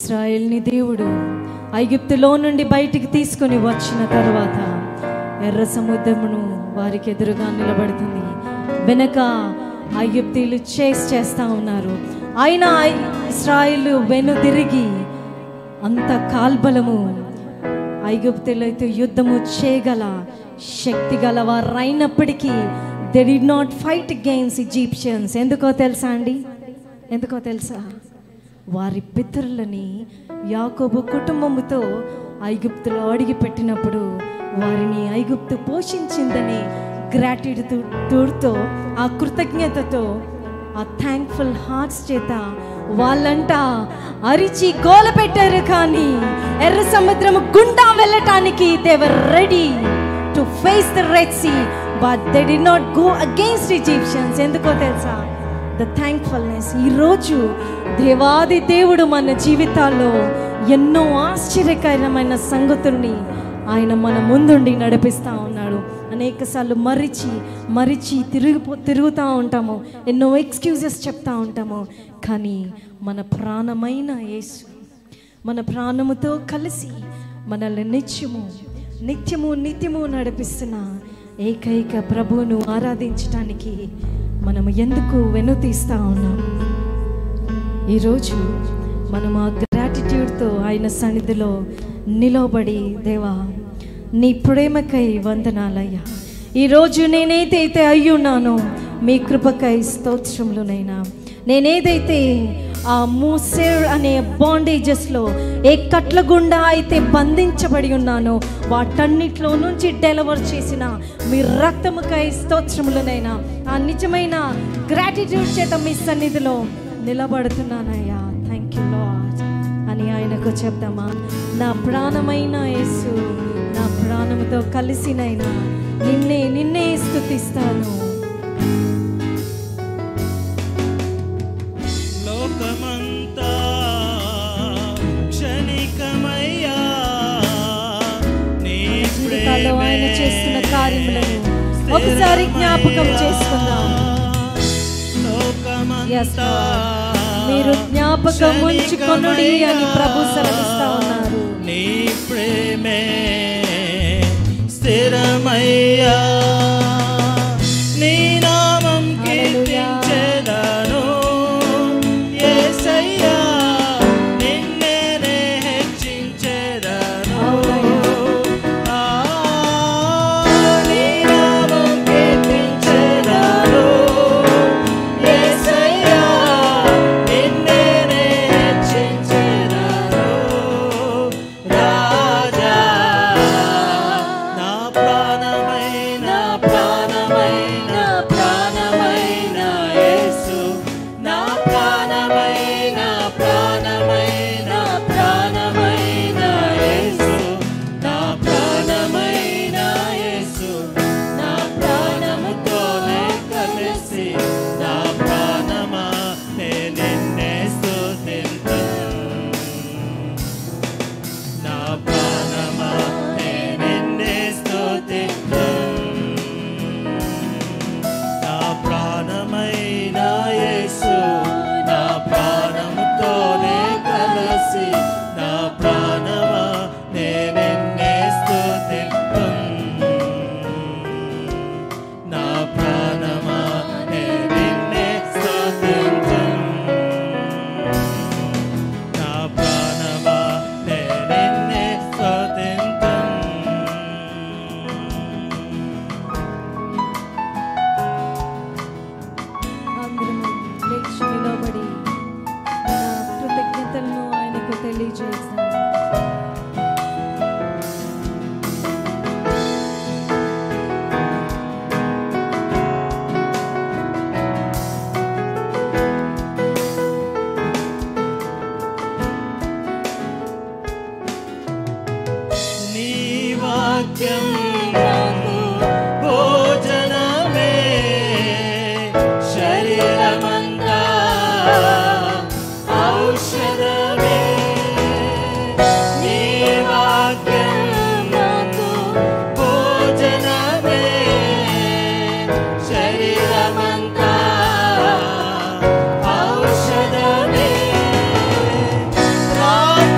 ఇస్రాయేల్ని దేవుడు ఐగుప్తులో నుండి బయటికి తీసుకొని వచ్చిన తర్వాత ఎర్ర సముద్రమును వారికి ఎదురుగా నిలబడుతుంది వెనక ఐగుప్తీలు చేస్ చేస్తూ ఉన్నారు అయినా ఇస్రాయిల్ వెనుదిరిగి అంత కాల్బలము ఐగుప్తులైతే యుద్ధము చేయగల శక్తి గల వారైనప్పటికీ they did not fight games Egyptians ఎందుకో తెలుసా అండి ఎందుకో తెలుసా వారి పితరులని యాకోబు కుటుంబముతో ఐగుప్తులో అడిగి పెట్టినప్పుడు వారిని ఐగుప్తు పోషించిందని గ్రాటిట్యూడ్తో ఆ కృతజ్ఞతతో ఆ థ్యాంక్ఫుల్ హార్ట్స్ చేత వాళ్ళంట అరిచి గోల పెట్టారు కానీ ఎర్ర సముద్రం గుండా వెళ్ళటానికి they were ready to face the Red Sea but they did not go against Egyptians ఎందుకో తెలుసా ద థ్యాంక్ఫుల్నెస్ ఈరోజు దేవాది దేవుడు మన జీవితాల్లో ఎన్నో ఆశ్చర్యకరమైన సంగతుల్ని ఆయన మన ముందుండి నడిపిస్తూ ఉన్నాడు అనేక సార్లు మరిచి మరిచి తిరిగిపో తిరుగుతూ ఉంటాము ఎన్నో ఎక్స్క్యూజెస్ చెప్తా ఉంటాము కానీ మన ప్రాణమైన యేసు మన ప్రాణముతో కలిసి మనల్ని నిత్యము నిత్యము నిత్యము నడిపిస్తున్న ఏకైక ప్రభువును ఆరాధించటానికి మనము ఎందుకు వెనుతీస్తా ఉన్నాం ఈరోజు మనం ఆ గ్రాటిట్యూడ్తో ఆయన సన్నిధిలో నిలబడి దేవా నీ ప్రేమకై వందనాలయ్యా ఈరోజు నేనేదైతే అయ్యున్నానో మీ కృపకై స్తోత్రములునైనా నేనేదైతే ఆ మూసేర్ అనే బాండేజెస్లో ఏ కట్ల గుండా అయితే బంధించబడి ఉన్నానో వాటన్నిటిలో నుంచి డెలివర్ చేసిన మీ రక్తముకై స్తోత్రములనైనా ఆ నిజమైన గ్రాటిట్యూడ్ చేత మీ సన్నిధిలో నిలబడుతున్నానయ్యా థ్యాంక్ యూ లాడ్ అని ఆయనకు చెప్దామా నా ప్రాణమైన యేసు నా ప్రాణముతో కలిసినైనా నిన్నే నిన్నే స్థుతిస్తాను లోకమంతా క్షణికమయ్యా నీ జీవితాల్లో ఆయన ప్రేమే చేస్తున్న కార్యములను ఒకసారి జ్ఞాపకం చేసుకుందాం Yes, లోకమంతా Lord. మీరు జ్ఞాపకం ఉంచుకొనుడి అని ప్రభు సెలవిస్తా ఉన్నారు నీ ప్రేమే స్థిరమయ్యా నీ నామం Hallelujah. కీర్తించెదను యేసయ్యా నిన్నే నే హెచ్చించెదను ఆ, నీ నామం కీర్తించెదను యేసయ్యా నిన్నే నే హెచ్చించెదను రాజా నా ప్రాణమైన ప్రాణమైన ప్రాణమైన యేసు నా ప్రాణమైన ప్రాణమైన ప్రాణమైన యేసు నా ప్రాణమైన యేసు నా ప్రాణముతోనే కలిసి నా ప్రాణమా నే నిన్నే స్తుతింతును నా ప్రాణమా నే నిన్నే స్తుతింతును నా ప్రాణమైన యేసు నా ప్రాణముతోనే కలిసి నా ప్రాణమా నే నిన్నే స్తుతింతును నా ప్రాణమా నే నిన్నే స్తుతింతును నా ప్రాణమా నే నిన్నే స్తుతింతును అందరము లేచి నిలబడి మన కృతజ్ఞతలను ఆయనకు తెలియజేస్తాం నీ వాక్యం నాకు భోజనమే శరీరమంతా ఔషధమే నీ వాక్యం నాకు భోజనమే శరీరమంతా ఔషధమే రాజా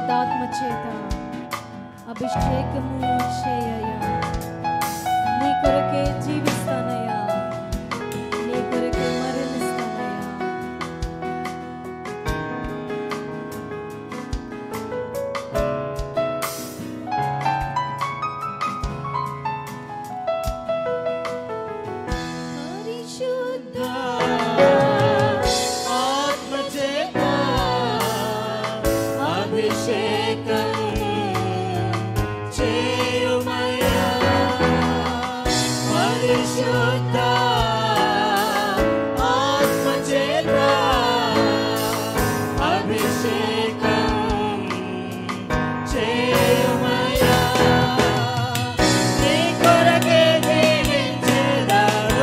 పరిశుద్ధాత్మ చేత అభిషేకము చేయయ్యా నీ కొరకే జీవిస్తానయ్యా నీ కొరకే మరణిస్తానయ్యా పరిశుద్ధ ఆత్మచేత అభిషేకం చేయుమయ్యా పరిశుద్ధ ఆత్మచేత అభిషేకం చేయుమయ్యా నీ కొరకే జీవించేదాను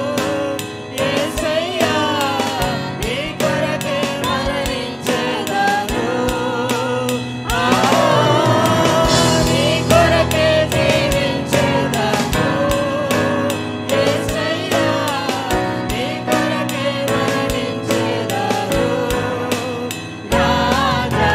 యేసయ్యా నీ కొరకే మరణించేదాను ఆ నీ కొరకే జీవించేదాను యేసయ్యా నీ కొరకే మరణించేదాను రాజా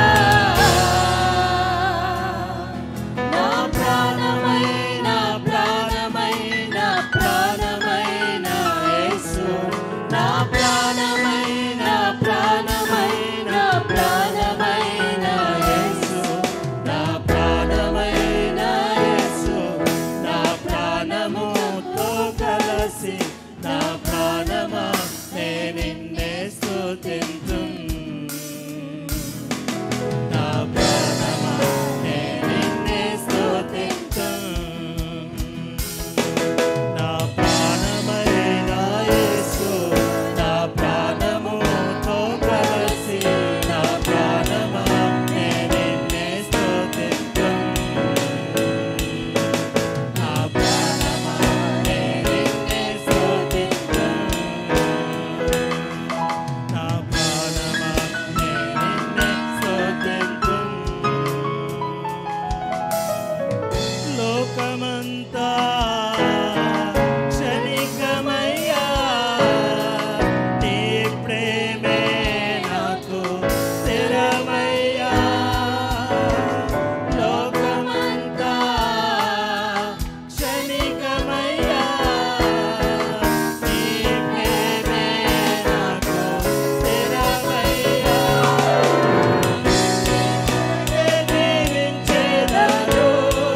నా ప్రాణమైన ప్రాణమైన ప్రాణమైన యేసు నా ప్రాణమైన ప్రాణమైన ప్రాణమైన యేసు నా ప్రాణమైన యేసు నా ప్రాణముతో కలసి నా ప్రాణమా నే నిన్నే స్తుతింతున్ నా ప్రాణమా నే నిన్నే స్తుతింతున్ నా ప్రాణమైన యేసు నా ప్రాణముతో కలిసి నా ప్రాణమా నే నిన్నే స్తుతింతున్ నా ప్రాణమా నే నిన్నే స్తుతింతున్ నా ప్రాణమా నే నిన్నే స్తుతింతున్ లోకమంతా క్షణికమయ్యా నీ ప్రేమే నాకు స్థిరమయ్యా లోకమంతా క్షణికమయ్యా నీ ప్రేమే నాకు స్థిరమయ్యా జీవించేదాను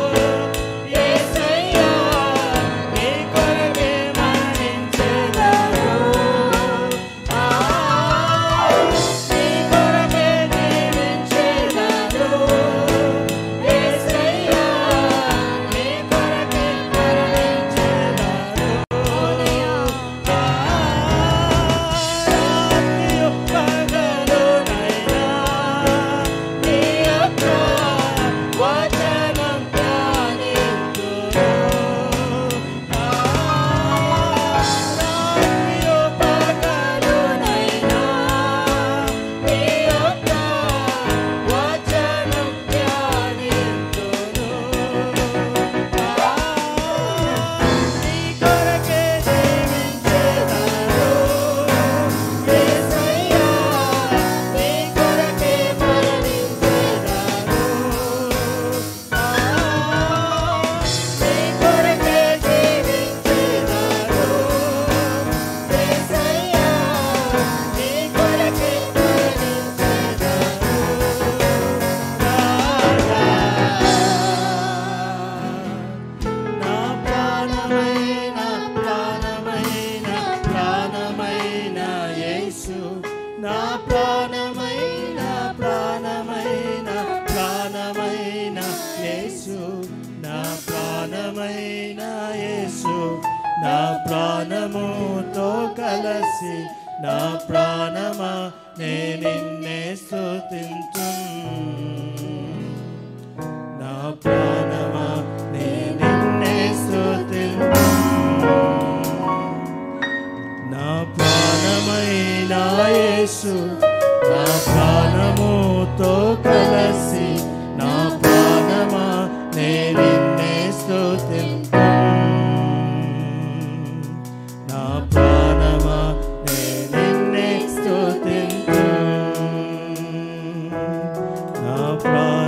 యేసయ్యా నీ కొరకే మరణించేదాను ఆ నీ కొరకే జీవించేదాను యేసయ్యా నీ కొరకే మరణించేదాను రాత్రియు పగలునైనా నీ యొక్క వచనం ధ్యానింతును. రాత్రియు పగలునైనా నీ యొక్క వచనం ధ్యానింతును. నీ కొరకే జీవించేదాను యేసయ్యా నీ కొరకే మరణించేదాను ఆ నీ కొరకే జీవించేదాను యేసయ్యా నీ కొరకే మరణించేదాను నా ప్రాణమైన ప్రాణమైన ప్రాణమైన యేసు నా ప్రాణమైన ప్రాణమైన ప్రాణమైన యేసు నా ప్రాణమైన యేసు నా ప్రాణముతో కలసి నా ప్రాణమా నే నిన్నే స్తుతింతున్ నా ప్రాణమా నే నిన్నే స్తుతింతున్ నా ప్రాణమైన యేసు నా ప్రాణముతో కలసి నా ప్రాణమా నే నిన్నే స్తుతింతున్ నా ప్రాణమా నే నిన్నే స్తుతింతున్ నా ప్రాణ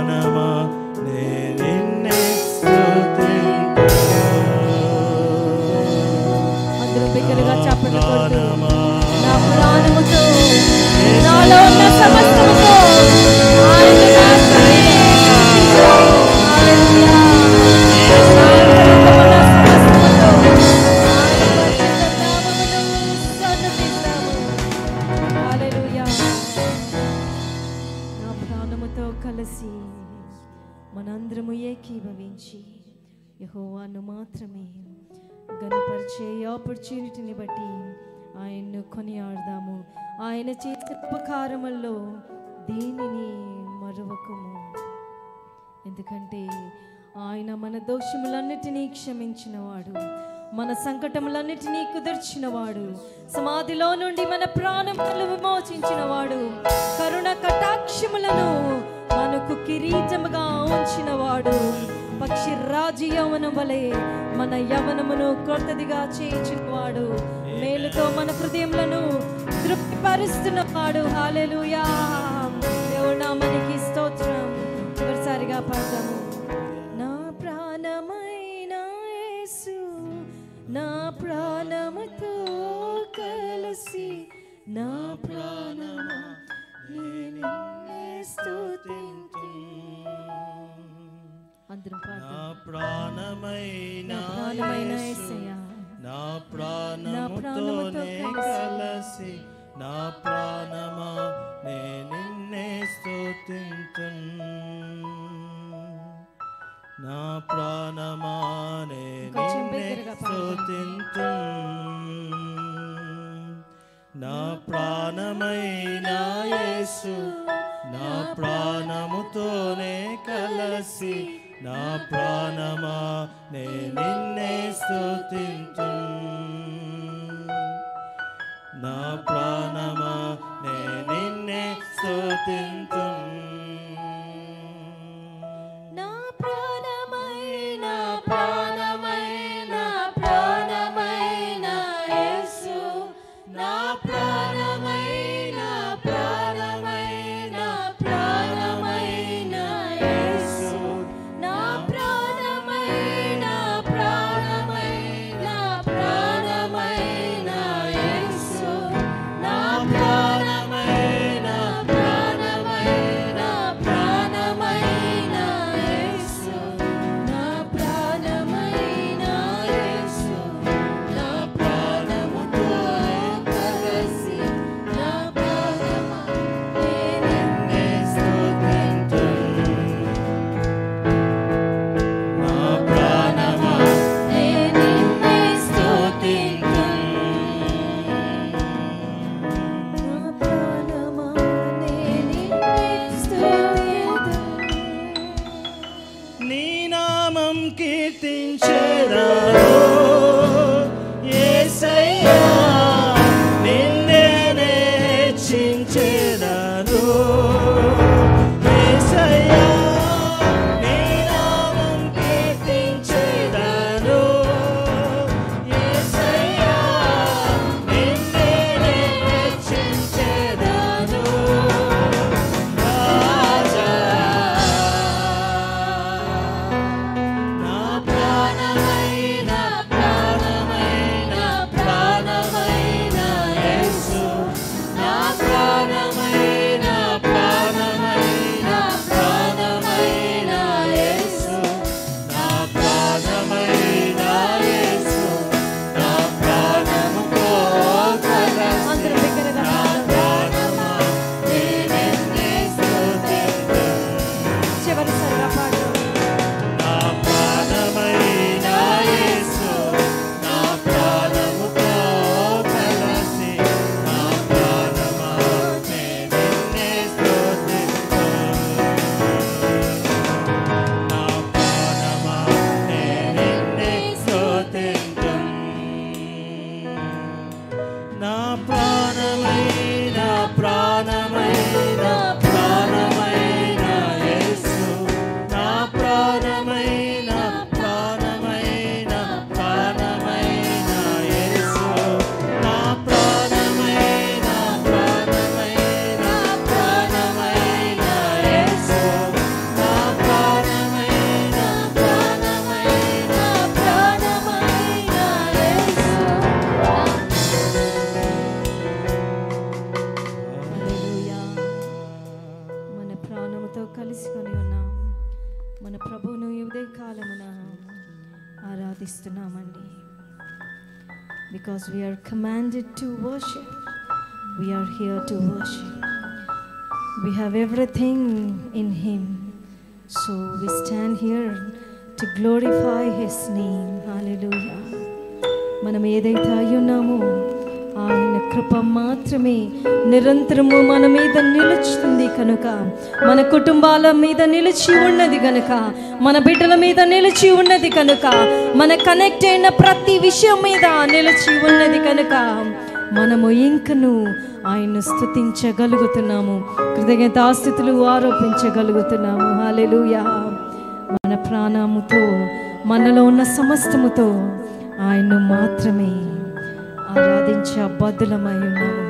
కలిసి మనందరము ఏకీభవించి యహోవాను మాత్రమే గణపరిచే ఆపర్చునిటీని బట్టి ఆయన్ను కొనియాడదాము ఆయన చేసిన ఉపకారముల్లో దీనిని మరొకము ఎందుకంటే ఆయన మన దోషములన్నిటినీ క్షమించినవాడు మన సంకటములన్నిటినీ కుదిర్చినవాడు సమాధిలో నుండి మన ప్రాణములు విమోచించినవాడు కరుణ కటాక్షములను మనకు కిరీటముగా ఉంచినవాడు పక్షి రాజు యవనం వలె మన యవనమును క్రొత్తదిగా చేయించినవాడు మేలుతో మన హృదయములను తృప్తిపరుస్తున్నవాడు హాలెలూయా దేవుడు నామనికి స్తోత్రం చివరిసారిగా పాడదాము నా ప్రాణమైన యేసు నా ప్రాణముతో కలిసి నా ప్రాణమా నేను స్తుతింతు అందరం పాడదాం నా ప్రాణమైన నా ప్రాణమైన యేసు, యేసయ్యా నా ప్రాణముతో ప్రాణముతోనే కలిసి, కలసి నా ప్రాణమా నే నిన్నే స్తుతింతున్ నా ప్రాణమా నే కొంచెం నిన్నే బిగ్గరగా పాడదాం. స్తుతింతున్ నా ప్రాణమైన యేసు నా ప్రాణముతోనే కలసి నా ప్రాణమా నే నిన్నే స్తుతింతు నా ప్రాణమా నే నిన్నే స్తుతింతు నా ప్రాణమైన ప్రాణమైన ప్రాణమైన యేసు నా ప్రాణమైన ప్రాణమైన ప్రాణమైన యేసు నా ప్రాణమైన ప్రాణమైన ప్రాణమైన యేసు నా ప్రాణమైన ప్రాణమైన ప్రాణమైన యేసు నా ప్రాణమైన యేసు నా ప్రాణముతో కలిసి నా ప్రాణమా నిన్నే స్తుతింతు నా ప్రాణమా నిన్నే స్తుతింతు నా ప్రాణమా నిన్నే స్తుతింతు నీ నామం కీర్తించేదాను యేసయ్యా నిన్నే హెచ్చించేదాను యేసయ్యా నీ నామం కీర్తించేదాను యేసయ్యా నిన్నే హెచ్చించేదాను రాజా నా ప్రాణమైన ప్రాణమైన ప్రాణమైన యేసు నా ప్రాణమైన ప్రాణమైన ప్రాణమైన యేసు నా ప్రాణమైన యేసు నా ప్రాణముతో కలసి అందరూ బిగ్గరగా నా పాడదాం. ప్రాణమా నేనెన్నే స్తుతింతును. చివరిసారిగా పాడదాం నా ప్రాణమైన యేసు నా ప్రాణముతో కలసి నా ప్రాణమా నే నిన్నే స్తుతింతును. నా ప్రాణమా నే నిన్నే స్తుతింతును. నా ప్రాణమైన ప్రాణమైన ప్రాణమైన యేసు నా ప్రాణమైన ప్రాణమైన ప్రాణమైన యేసు నా ప్రాణమైన ప్రాణమైన ప్రాణమైన యేసు నా ప్రాణమైన ప్రాణమైన ప్రాణమైన యేసు హల్లెలూయా. మన ప్రాణముతో కలుసుకొని ఉన్నాం మన ప్రభువును ఈ ఉదయ కాలమున ఆరాధిస్తున్నామండి because we are commanded to worship we are here to worship We have everything in Him. So we stand here to glorify His name. Hallelujah. మనం ఏదైతే అయి ఉన్నామో ఆయన కృప మాత్రమే నిరంతరము మన మీద నిలుచుతుంది కనుక మన కుటుంబాల మీద నిలిచి ఉన్నది కనుక మన బిడ్డల మీద నిలిచి ఉన్నది కనుక మన కనెక్ట్ అయిన ప్రతి విషయం మీద నిలిచి ఉన్నది కనుక మనము ఇంకను ఆయన్ను స్తుతించగలుగుతున్నాము కృతజ్ఞతాస్థితులు ఆరోపించగలుగుతున్నాము హాలెలూయా మన ప్రాణముతో మనలో ఉన్న సమస్తముతో ఆయన్ను మాత్రమే ఆరాధించే బద్దులమై ఉన్నాము